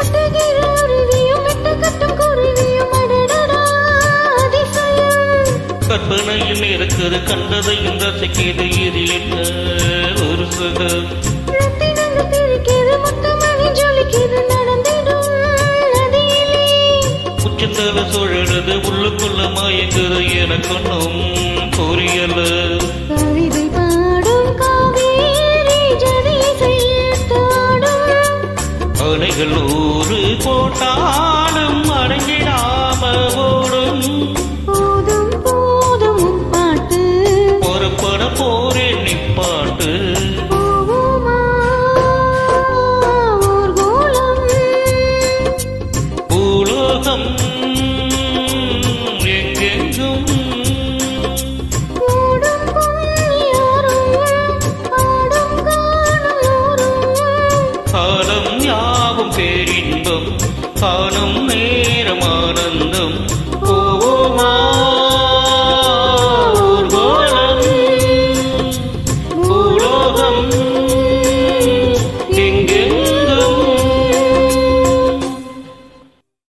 கொட்டுகிற அருவியும் விட்டு கட்டும் குருவியும் அடடடா அதிசயம் கற்பனையில் இருக்குது கண்டதையும் ரசிக்கிறது இது என்ன ஒரு சுகம் ரத்தினங்கள் தெரிக்கிறது முத்தமணி ஜொலிக்கிறது நடந்திடும் நதியிலே உச்சத்தல சுழலுது உள்ளுக்குள்ள மயங்குது எனக்கு ஒன்றும் புரியல கவிதை பாடும் காவேரி ஜதிசையில் தாடும் அணைகள் ஊறு போட்டாலும் அடங்கிடாம ஓடும் போதும் போதும் உன் பாட்டு பொறுப்பட போரே நிப்பாட்டு போவோமா ஊர்கோலம் பூலோகம் எங்கெங்கும் மூடும் பொன்னியாரும் ஆடும் காணலோரும் காலம் யாவும் பேரின்பம் காணும் நேரமா